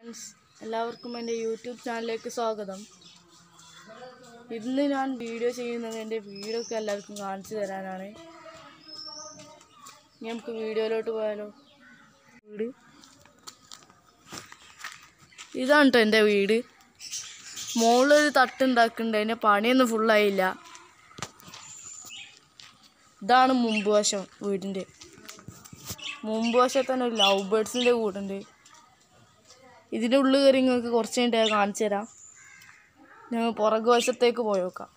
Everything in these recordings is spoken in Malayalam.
ഫ്രണ്ട്സ് എല്ലാവർക്കും എൻ്റെ യൂട്യൂബ് ചാനലിലേക്ക് സ്വാഗതം ഇന്ന് ഞാൻ വീഡിയോ ചെയ്യുന്നത് എൻ്റെ വീടൊക്കെ എല്ലാവർക്കും കാണിച്ചു തരാനാണ് ഇനി നമുക്ക് വീഡിയോയിലോട്ട് പോയാലോ വീട് ഇതാണ് കേട്ടോ എൻ്റെ വീട് മുകളിലൊരു തട്ടുണ്ടാക്കുന്നുണ്ട് അതിൻ്റെ പണിയൊന്നും ഫുള്ളായില്ല ഇതാണ് മുമ്പ് വശം വീടിൻ്റെ മുമ്പ് വശത്ത് തന്നെ ഒരു ലവ് ബേർഡ്സിൻ്റെ കൂടുണ്ട് ഇതിൻ്റെ ഉള്ളിൽ കയറി നിങ്ങൾക്ക് കുറച്ച് കഴിഞ്ഞിട്ട് ഞാൻ കാണിച്ചു തരാം ഞങ്ങൾ പുറകു വശത്തേക്ക് പോയി നോക്കാം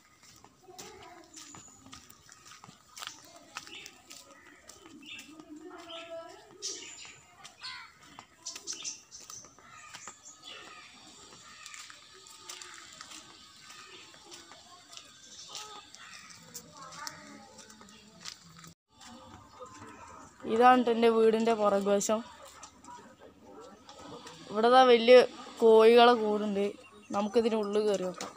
ഇതാണ് എൻ്റെ വീടിൻ്റെ പുറകുവശം ഇവിടെ ദാ വലിയ കോഴികളെ കൂടുണ്ട് നമുക്കിതിന് ഉള്ളിൽ കയറി നോക്കാം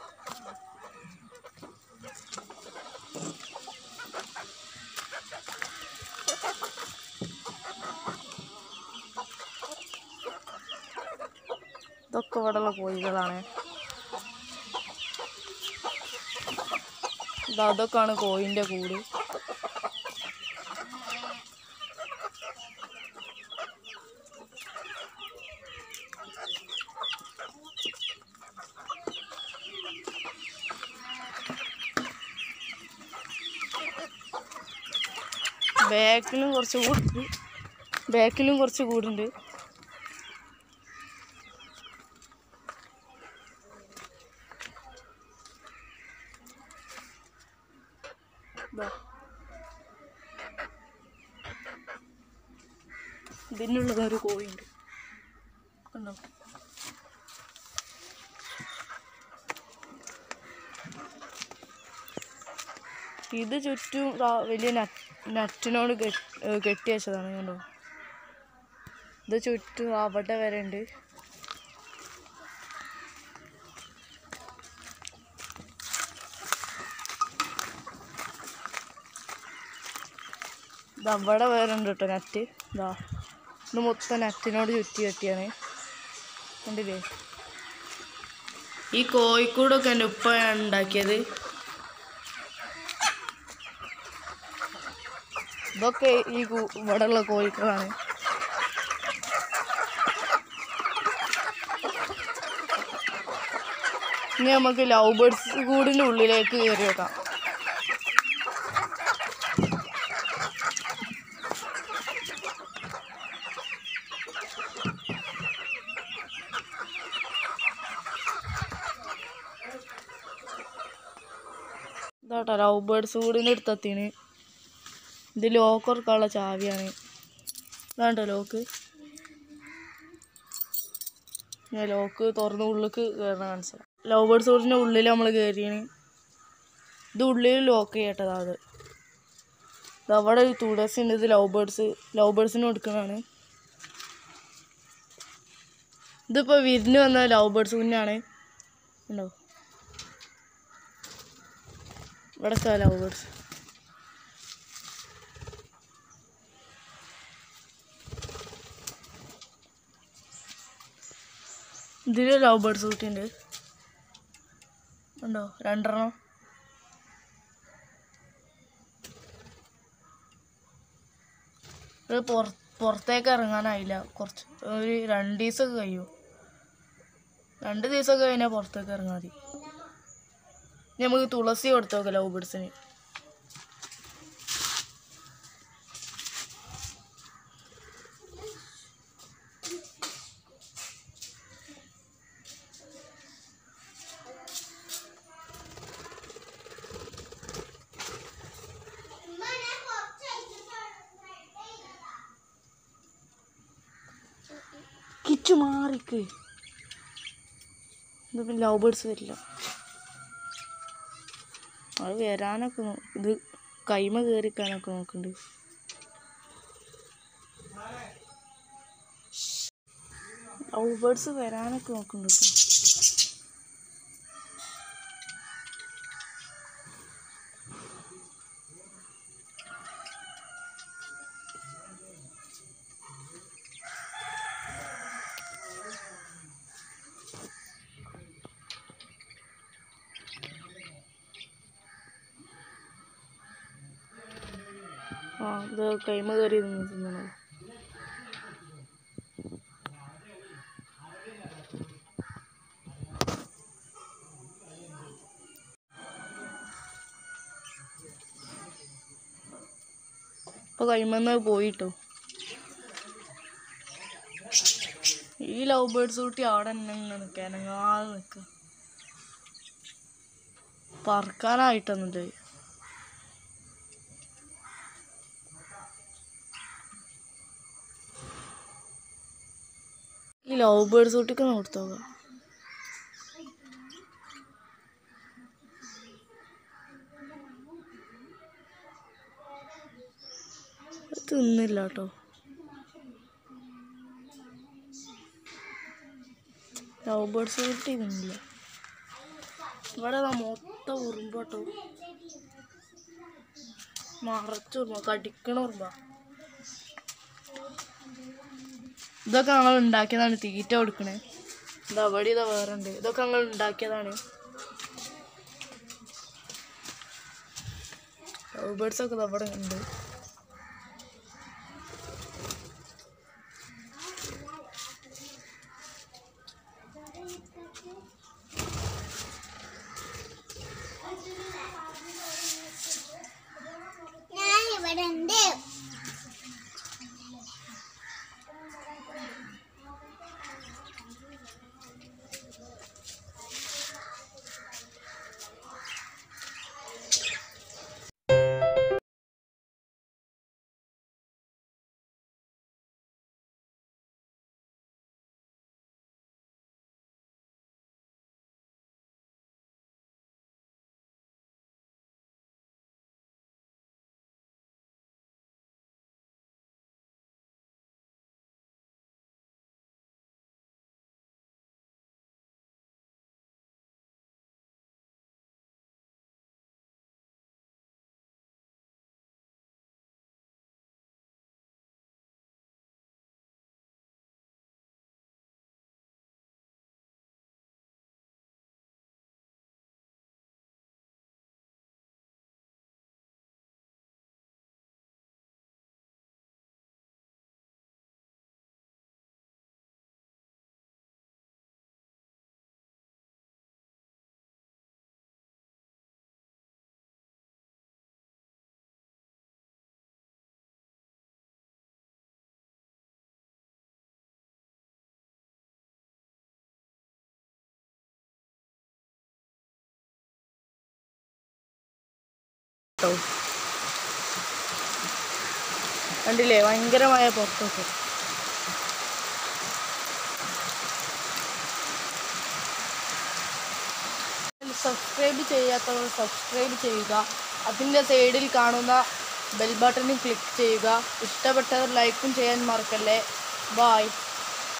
ഇതൊക്കെ ഇവിടെയുള്ള കോഴികളാണ് ഇതാ അതൊക്കെയാണ് കോഴിൻ്റെ കൂട് ബാക്കിലും കുറച്ച് കൂടുണ്ട് ബാക്കിലും കുറച്ച് കൂടുണ്ട് ദാ. ഇതിനുള്ളത് ഒരു കോഴിയുണ്ട് കണ്ടോ ഇത് ചുറ്റും ദാ വലിയ നെറ്റ് നെറ്റിനോട് കെട്ടി കെട്ടി വെച്ചതാണ് കണ്ടോ ഇത് ചുറ്റും അവിടെ വരെ ഉണ്ട് ഇത് അവിടെ വേറെ ഉണ്ട് കേട്ടോ നെറ്റ് ഇതാ ഇത് മൊത്തം നെറ്റിനോട് ചുറ്റി കെട്ടിയാണ് കണ്ടില്ലേ ഈ കോഴിക്കൂടൊക്കെ എൻ്റെ ഉപ്പയാണ് ഉണ്ടാക്കിയത് ഇതൊക്കെ ഈ കു- ഇവിടെയുള്ള കോഴിക്കളാണ് ഇനി നമുക്ക് ലവ് ബേർഡ്സ് കൂടിൻ്റെ ഉള്ളിലേക്ക് കയറി വെക്കാം ഇതാട്ടോ ലവ് ബേർഡ്സ് കൂടിൻ്റെ അടുത്തെത്തിന് ഇത് ലോക്ക് തുറക്കാനുള്ള ചാവിയാണ് ഇതാണ്ടോ ലോക്ക് ഞാൻ ലോക്ക് തുറന്ന് ഉള്ളിലേക്ക് കയറണ കാണിച്ചത് ലവ് ബേർഡ്സ് കൂടിൻ്റെ ഉള്ളിൽ നമ്മൾ കയറിയാണ് ഇത് ഉള്ളിൽ ലോക്ക് ചെയ്യട്ടതാ അത് ഇത് അവിടെ ഒരു തുളസി ഉണ്ട് ഇത് ലവ് ബേർഡ്സ് ലവ് ബേർഡ്സിന് കൊടുക്കുന്നതാണ് ഇതിപ്പോൾ വിരുന്ന് വന്ന ലവ് ബേർഡ്സ് കുഞ്ഞാണ് ഉണ്ടോ ഇവിടെ ലവ് ബേർഡ്സ് ഇതിൽ ലവ് ബേർഡ്സ് കുട്ടിയുണ്ട് ഉണ്ടോ രണ്ടെണ്ണം ഇത് പുറ പുറത്തേക്ക് ഇറങ്ങാനായില്ല കുറച്ച് ഒരു രണ്ട് ദിവസമൊക്കെ കഴിയും രണ്ട് ദിവസമൊക്കെ കഴിഞ്ഞാൽ പുറത്തേക്ക് ഇറങ്ങാൻ മതി ഇനി നമുക്ക് തുളസി കൊടുത്തു നോക്കാം ലവ് ബേർഡ്സിന് കിച്ചു മാറിക്ക് ഇത് പിന്നെ ലവ് ബേർഡ്സ് വരില്ല അത് വരാനൊക്കെ നോ- ഇത് കൈമ കയറിക്കാനൊക്കെ നോക്കുന്നുണ്ട് ലവ് ബേർഡ്സ് വരാനൊക്കെ നോക്കുന്നുണ്ട് കേട്ടോ ആ ഇത് കൈമ കയറി നിന്ന് തിന്നണം ഇപ്പൊ കൈമന്ന് പോയിട്ടോ ഈ ലവ് ബേർഡ്സ് കുട്ടി അവിടെ തന്നെ ഇങ്ങനെ നിൽക്കുക അനങ്ങാതെ നിൽക്കുക പറക്കാനായിട്ടൊന്നുമില്ല ഈ ലവ് ബേർഡ്സ് കുട്ടിക്ക് കൊടുത്തോക്ക തിന്നില്ല കേട്ടോ ലവ് ബേർഡ്സ് കുട്ടി തിന്നില്ല ഇവിടെ ദാ മൊത്തം ഉറുമ്പോട്ടോ മറച്ചു ഉറുമ്പ കടിക്കണ ഉറുമ്പ ഇതൊക്കെ ഞങ്ങൾ ഉണ്ടാക്കിയതാണ് തീറ്റ കൊടുക്കണേ ഇതാ അവിടെ ഇതാ വേറെ ഉണ്ട് ഇതൊക്കെ ഞങ്ങൾ ഉണ്ടാക്കിയതാണ് ലവ് ബേർഡ്സ് ഒക്കെ ദാ അവിടെ ഉണ്ട് ഞാൻ ഇവിടെ ഉണ്ട് കേട്ടോ കണ്ടില്ലേ ഭയങ്കരമായ പുറത്തൊക്കെ സബ്സ്ക്രൈബ് ചെയ്യാത്തവർ സബ്സ്ക്രൈബ് ചെയ്യുക അതിൻ്റെ സൈഡിൽ കാണുന്ന ബെൽ ബട്ടണിൽ ക്ലിക്ക് ചെയ്യുക ഇഷ്ടപ്പെട്ടവർ ലൈക്കും ചെയ്യാൻ മറക്കല്ലേ ബായ്